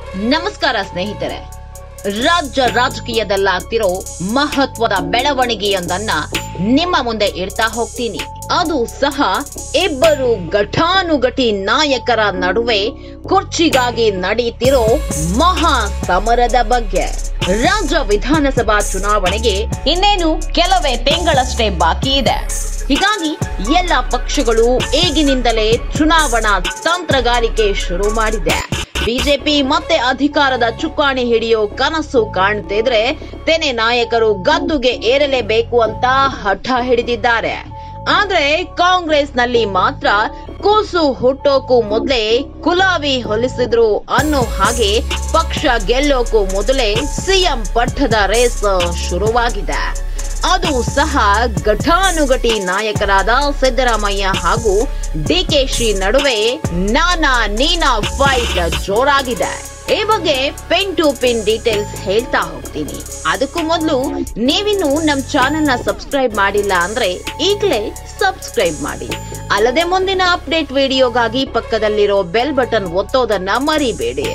ನಮಸ್ಕಾರ ಸ್ನೇಹಿತರೆ ರಾಜ್ಯ ರಾಜಕೀಯದಲ್ಲಾಗ್ತಿರೋ ಮಹತ್ವದ ಬೆಳವಣಿಗೆಯೊಂದನ್ನ ನಿಮ್ಮ ಮುಂದೆ ಇಡ್ತಾ ಹೋಗ್ತೀನಿ ಅದು ಸಹ ಇಬ್ಬರು ಘಟಾನುಘಟಿ ನಾಯಕರ ನಡುವೆ ಕುರ್ಚಿಗಾಗಿ ನಡೀತಿರೋ ಮಹಾ ಸಮರದ ಬಗ್ಗೆ ರಾಜ್ಯ ವಿಧಾನಸಭಾ ಚುನಾವಣೆಗೆ ಇನ್ನೇನು ಕೆಲವೇ ತಿಂಗಳಷ್ಟೇ ಬಾಕಿ ಇದೆ ಹೀಗಾಗಿ ಎಲ್ಲ ಪಕ್ಷಗಳು ಈಗಿನಿಂದಲೇ ಚುನಾವಣಾ ತಂತ್ರಗಾರಿಕೆ ಶುರು ಮಾಡಿದೆ ಬಿಜೆಪಿ ಮತ್ತೆ ಅಧಿಕಾರದ ಚುಕ್ಕಾಣಿ ಹಿಡಿಯೋ ಕನಸು ಕಾಣ್ತಿದ್ರೆ ತೆನೆ ನಾಯಕರು ಗದ್ದುಗೆ ಏರಲೇಬೇಕು ಅಂತ ಹಠ ಹಿಡಿದಿದ್ದಾರೆ ಆದ್ರೆ ಕಾಂಗ್ರೆಸ್ನಲ್ಲಿ ಮಾತ್ರ ಕೂಸು ಹುಟ್ಟೋಕು ಮೊದಲೇ ಕುಲಾವಿ ಹೊಲಿಸಿದ್ರು ಅನ್ನೋ ಹಾಗೆ ಪಕ್ಷ ಗೆಲ್ಲೋಕು ಮೊದಲೇ ಸಿಎಂ ಪಟ್ಟದ ರೇಸ್ ಶುರುವಾಗಿದೆ ಅದು ಸಹ ಘಟಾನುಘಟಿ ನಾಯಕರಾದ ಸಿದ್ದರಾಮಯ್ಯ ಹಾಗೂ ಡಿಕೆಶಿ ನಡುವೆ ನಾನಾ ನೀನಾ ಫೈಟ್ ಜೋರಾಗಿದೆ ಈ ಬಗ್ಗೆ ಪಿನ್ ಟು ಪಿನ್ ಡೀಟೇಲ್ಸ್ ಹೇಳ್ತಾ ಹೋಗ್ತೀನಿ ಅದಕ್ಕೂ ಮೊದಲು ನೀವಿನ್ನು ನಮ್ ಚಾನೆಲ್ ನ ಸಬ್ಸ್ಕ್ರೈಬ್ ಮಾಡಿಲ್ಲ ಅಂದ್ರೆ ಈಗಲೇ ಸಬ್ಸ್ಕ್ರೈಬ್ ಮಾಡಿ ಅಲ್ಲದೆ ಮುಂದಿನ ಅಪ್ಡೇಟ್ ವಿಡಿಯೋಗಾಗಿ ಪಕ್ಕದಲ್ಲಿರೋ ಬೆಲ್ ಬಟನ್ ಒತ್ತೋದನ್ನ ಮರಿಬೇಡಿ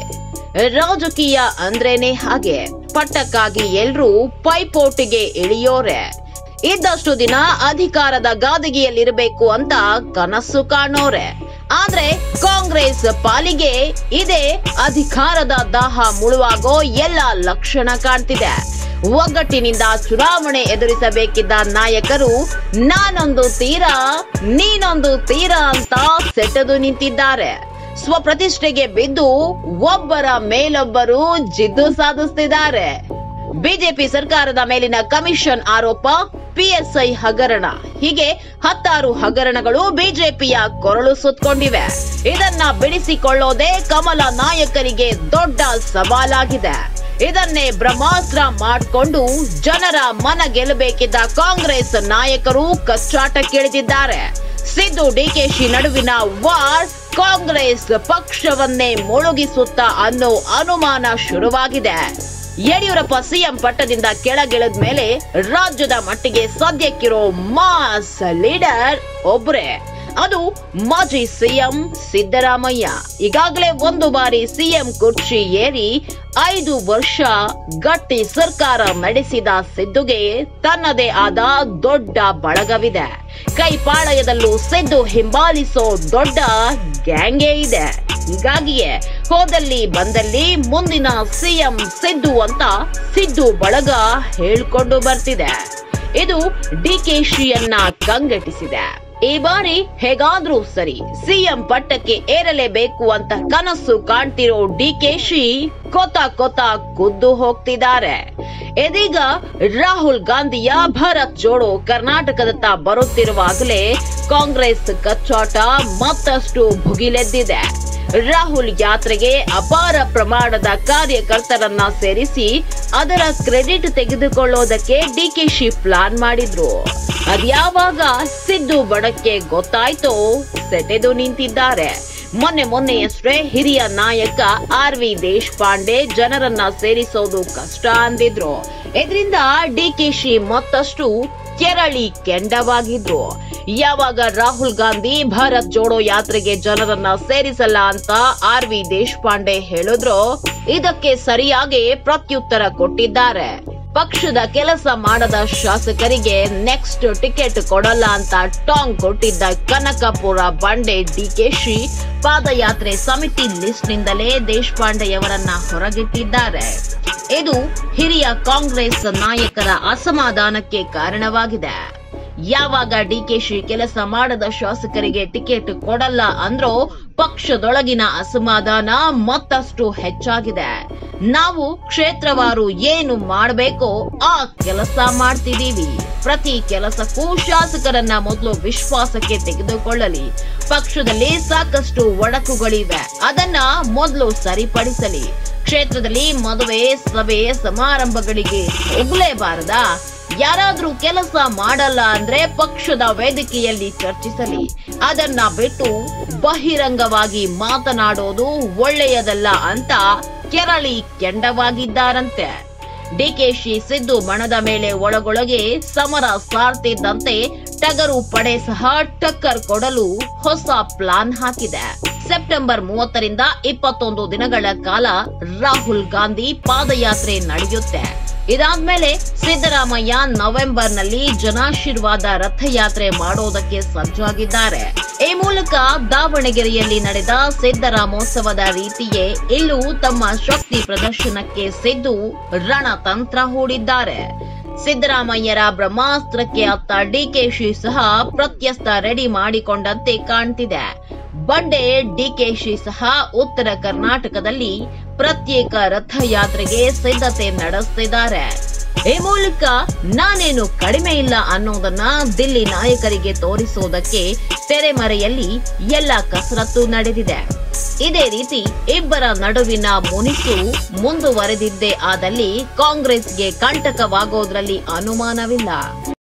ರಾಜಕೀಯ ಅಂದ್ರೇನೆ ಹಾಗೆ ಪಟ್ಟಕ್ಕಾಗಿ ಎಲ್ರೂ ಪೈಪೋಟಿಗೆ ಇಳಿಯೋರೆ ಇದ್ದಷ್ಟು ದಿನ ಅಧಿಕಾರದ ಗಾದಿಗೆಯಲ್ಲಿರಬೇಕು ಅಂತ ಕನಸು ಕಾಣೋರೆ ಆದ್ರೆ ಕಾಂಗ್ರೆಸ್ ಪಾಲಿಗೆ ಇದೇ ಅಧಿಕಾರದ ದಾಹ ಮುಳುವಾಗೋ ಎಲ್ಲ ಲಕ್ಷಣ ಕಾಣ್ತಿದೆ ಒಗ್ಗಟ್ಟಿನಿಂದ ಚುನಾವಣೆ ಎದುರಿಸಬೇಕಿದ್ದ ನಾಯಕರು ನಾನೊಂದು ತೀರ ನೀನೊಂದು ತೀರ ಅಂತ ಸೆಟೆದು ನಿಂತಿದ್ದಾರೆ ಸ್ವಪ್ರತಿಷ್ಠೆಗೆ ಬಿದ್ದು ಒಬ್ಬರ ಮೇಲೊಬ್ಬರು ಜಿದ್ದು ಸಾಧಿಸ್ತಿದ್ದಾರೆ ಬಿಜೆಪಿ ಸರ್ಕಾರದ ಮೇಲಿನ ಕಮಿಷನ್ ಆರೋಪ ಪಿಎಸ್ಐ ಹಗರಣ ಹೀಗೆ ಹತ್ತಾರು ಹಗರಣಗಳು ಬಿಜೆಪಿಯ ಕೊರಳು ಸುತ್ತಕೊಂಡಿವೆ ಇದನ್ನ ಬಿಡಿಸಿಕೊಳ್ಳೋದೇ ಕಮಲ ನಾಯಕರಿಗೆ ದೊಡ್ಡ ಸವಾಲಾಗಿದೆ ಇದನ್ನೇ ಬ್ರಹ್ಮಾಸ್ತ್ರ ಮಾಡಿಕೊಂಡು ಜನರ ಮನ ಗೆಲ್ಲಬೇಕಿದ್ದ ಕಾಂಗ್ರೆಸ್ ನಾಯಕರು ಕಚ್ಚಾಟಕ್ಕಿಳಿದಿದ್ದಾರೆ ಸಿದ್ದು ಡಿಕೆಶಿ ನಡುವಿನ ವಾರ್ ಕಾಂಗ್ರೆಸ್ ಪಕ್ಷವನ್ನೇ ಮುಳುಗಿಸುತ್ತ ಅನ್ನೋ ಅನುಮಾನ ಶುರುವಾಗಿದೆ ಯಡಿಯೂರಪ್ಪ ಸಿಎಂ ಪಟ್ಟದಿಂದ ಕೆಳಗಿಳಿದ ಮೇಲೆ ರಾಜ್ಯದ ಮಟ್ಟಿಗೆ ಸದ್ಯಕ್ಕಿರೋ ಮಾಸ್ ಲೀಡರ್ ಒಬ್ರೇ ಅದು ಮಾಜಿ ಸಿಎಂ ಸಿದ್ದರಾಮಯ್ಯ ಈಗಾಗಲೇ ಒಂದು ಬಾರಿ ಸಿಎಂ ಕುರ್ಚಿ ಏರಿ ಐದು ವರ್ಷ ಗಟ್ಟಿ ಸರ್ಕಾರ ನಡೆಸಿದ ಸಿದ್ದುಗೆ ತನ್ನದೇ ಆದ ದೊಡ್ಡ ಬಳಗವಿದೆ ಕೈಪಾಳಯದಲ್ಲೂ ಸಿದ್ದು ಹಿಂಬಾಲಿಸೋ ದೊಡ್ಡ ಗ್ಯಾಂಗೇ ಇದೆ ಹೀಗಾಗಿಯೇ ಹೋದಲ್ಲಿ ಬಂದಲ್ಲಿ ಮುಂದಿನ ಸಿಎಂ ಸಿದ್ದು ಅಂತ ಸಿದ್ದು ಬಳಗ ಹೇಳ್ಕೊಂಡು ಬರ್ತಿದೆ ಇದು ಡಿಕೆಶಿಯನ್ನ ಕಂಗೆಟ್ಟಿಸಿದೆ ಈ ಬಾರಿ ಹೇಗಾದ್ರೂ ಸರಿ ಸಿಎಂ ಪಟ್ಟಕ್ಕೆ ಏರಲೇಬೇಕು ಅಂತ ಕನಸು ಕಾಣ್ತಿರೋ ಡಿಕೆಶಿ ಕೊತ ಕೊತ ಕುದ್ದು ಹೋಗ್ತಿದ್ದಾರೆ ಇದೀಗ ರಾಹುಲ್ ಗಾಂಧಿಯ ಭಾರತ್ ಜೋಡೋ ಕರ್ನಾಟಕದತ್ತ ಬರುತ್ತಿರುವಾಗಲೇ ಕಾಂಗ್ರೆಸ್ ಕಚ್ಚಾಟ ಮತ್ತಷ್ಟು ಭುಗಿಲೆದ್ದಿದೆ ರಾಹುಲ್ ಯಾತ್ರೆಗೆ ಅಪಾರ ಪ್ರಮಾಣದ ಕಾರ್ಯಕರ್ತರನ್ನ ಸೇರಿಸಿ ಅದರ ಕ್ರೆಡಿಟ್ ತೆಗೆದುಕೊಳ್ಳೋದಕ್ಕೆ ಡಿಕೆಶಿ ಪ್ಲಾನ್ ಮಾಡಿದ್ರು ಅದ್ಯಾವಾಗ ಸಿದ್ದು ಬಡಕ್ಕೆ ಗೊತ್ತಾಯ್ತೋ ಸೆಟೆದು ನಿಂತಿದ್ದಾರೆ ಮೊನ್ನೆ ಮೊನ್ನೆಯಷ್ಟೇ ಹಿರಿಯ ನಾಯಕ ಆರ್ ವಿ ದೇಶಪಾಂಡೆ ಜನರನ್ನ ಸೇರಿಸೋದು ಕಷ್ಟ ಅಂದಿದ್ರು ಇದರಿಂದ ಡಿಕೆಶಿ ಮತ್ತಷ್ಟು ಕೆರಳಿ ಕೆಂಡವಾಗಿದ್ರು ಯಾವಾಗ ರಾಹುಲ್ ಗಾಂಧಿ ಭಾರತ್ ಜೋಡೋ ಯಾತ್ರೆಗೆ ಜನರನ್ನ ಸೇರಿಸಲ್ಲ ಅಂತ ಆರ್ ವಿ ದೇಶಪಾಂಡೆ ಹೇಳಿದ್ರು ಇದಕ್ಕೆ ಸರಿಯಾಗಿ ಪ್ರತ್ಯುತ್ತರ ಕೊಟ್ಟಿದ್ದಾರೆ ಪಕ್ಷದ ಕೆಲಸ ಮಾಡದ ಶಾಸಕರಿಗೆ ನೆಕ್ಸ್ಟ್ ಟಿಕೆಟ್ ಕೊಡಲ್ಲ ಅಂತ ಟಾಂಗ್ ಕೊಟ್ಟಿದ್ದ ಕನಕಪುರ ಬಂಡೆ ಡಿಕೆಶಿ ಪಾದಯಾತ್ರೆ ಸಮಿತಿ ಲಿಸ್ಟ್ ನಿಂದಲೇ ದೇಶಪಾಂಡೆಯವರನ್ನ ಹೊರಗಿಟ್ಟಿದ್ದಾರೆ ಇದು ಹಿರಿಯ ಕಾಂಗ್ರೆಸ್ ನಾಯಕರ ಅಸಮಾಧಾನಕ್ಕೆ ಕಾರಣವಾಗಿದೆ ಯಾವಾಗ ಡಿಕೆಶಿ ಕೆಲಸ ಮಾಡದ ಶಾಸಕರಿಗೆ ಟಿಕೆಟ್ ಕೊಡಲ್ಲ ಅಂದ್ರೋ ಪಕ್ಷದೊಳಗಿನ ಅಸಮಾಧಾನ ಮತ್ತಷ್ಟು ಹೆಚ್ಚಾಗಿದೆ ನಾವು ಕ್ಷೇತ್ರವಾರು ಏನು ಮಾಡಬೇಕೋ ಆ ಕೆಲಸ ಮಾಡ್ತಿದೀವಿ ಪ್ರತಿ ಕೆಲಸಕ್ಕೂ ಶಾಸಕರನ್ನ ಮೊದಲು ವಿಶ್ವಾಸಕ್ಕೆ ತೆಗೆದುಕೊಳ್ಳಲಿ ಪಕ್ಷದಲ್ಲಿ ಸಾಕಷ್ಟು ಒಡಕುಗಳಿವೆ ಅದನ್ನ ಮೊದಲು ಸರಿಪಡಿಸಲಿ ಕ್ಷೇತ್ರದಲ್ಲಿ ಮದುವೆ ಸಭೆ ಸಮಾರಂಭಗಳಿಗೆ ಹೋಗಲೇಬಾರದಾ ಯಾರಾದ್ರೂ ಕೆಲಸ ಮಾಡಲ್ಲ ಅಂದ್ರೆ ಪಕ್ಷದ ವೇದಿಕೆಯಲ್ಲಿ ಚರ್ಚಿಸಲಿ ಅದನ್ನ ಬಿಟ್ಟು ಬಹಿರಂಗವಾಗಿ ಮಾತನಾಡೋದು ಒಳ್ಳೆಯದಲ್ಲ ಅಂತ ಕೆರಳಿ ಕೆಂಡವಾಗಿದ್ದಾರಂತೆ ಡಿಕೆಶಿ ಸಿದ್ದು ಬಣದ ಮೇಲೆ ಒಳಗೊಳಗೆ ಸಮರ ಸಾರ್ತಿದ್ದಂತೆ ಟಗರು ಪಡೆ ಸಹ ಟಕ್ಕರ್ ಕೊಡಲು ಹೊಸ ಪ್ಲಾನ್ ಹಾಕಿದೆ ಸೆಪ್ಟೆಂಬರ್ ಮೂವತ್ತರಿಂದ ಇಪ್ಪತ್ತೊಂದು ದಿನಗಳ ಕಾಲ ರಾಹುಲ್ ಗಾಂಧಿ ಪಾದಯಾತ್ರೆ ನಡೆಯುತ್ತೆ ಇದಾದ್ಮೇಲೆ ಸಿದ್ದರಾಮಯ್ಯ ನವೆಂಬರ್ನಲ್ಲಿ ಜನಾಶೀರ್ವಾದ ರಥಯಾತ್ರೆ ಮಾಡೋದಕ್ಕೆ ಸಜ್ಜಾಗಿದ್ದಾರೆ ಈ ಮೂಲಕ ದಾವಣಗೆರೆಯಲ್ಲಿ ನಡೆದ ಸಿದ್ದರಾಮೋತ್ಸವದ ರೀತಿಯೇ ಇಲ್ಲೂ ತಮ್ಮ ಶಕ್ತಿ ಪ್ರದರ್ಶನಕ್ಕೆ ಸಿದ್ದು ರಣತಂತ್ರ ಹೂಡಿದ್ದಾರೆ ಸಿದ್ದರಾಮಯ್ಯರ ಬ್ರಹ್ಮಾಸ್ತ್ರಕ್ಕೆ ಅತ್ತ ಡಿಕೆಶಿ ಸಹ ಪ್ರತ್ಯಸ್ತ ರೆಡಿ ಮಾಡಿಕೊಂಡಂತೆ ಕಾಣ್ತಿದೆ ಬಂಡೆ ಡಿಕೆಶಿ ಸಹ ಉತ್ತರ ಕರ್ನಾಟಕದಲ್ಲಿ ಪ್ರತ್ಯೇಕ ರಥಯಾತ್ರೆಗೆ ಸಿದ್ಧತೆ ನಡೆಸ್ತಿದ್ದಾರೆ ಈ ಮೂಲಕ ನಾನೇನು ಕಡಿಮೆ ಇಲ್ಲ ಅನ್ನೋದನ್ನ ದಿಲ್ಲಿ ನಾಯಕರಿಗೆ ತೋರಿಸೋದಕ್ಕೆ ತೆರೆಮರೆಯಲ್ಲಿ ಎಲ್ಲ ಕಸರತ್ತು ನಡೆದಿದೆ ಇದೇ ರೀತಿ ಇಬ್ಬರ ನಡುವಿನ ಮುನಿಸು ಮುಂದುವರೆದಿದ್ದೇ ಆದಲ್ಲಿ ಕಾಂಗ್ರೆಸ್ಗೆ ಕಂಟಕವಾಗೋದ್ರಲ್ಲಿ ಅನುಮಾನವಿಲ್ಲ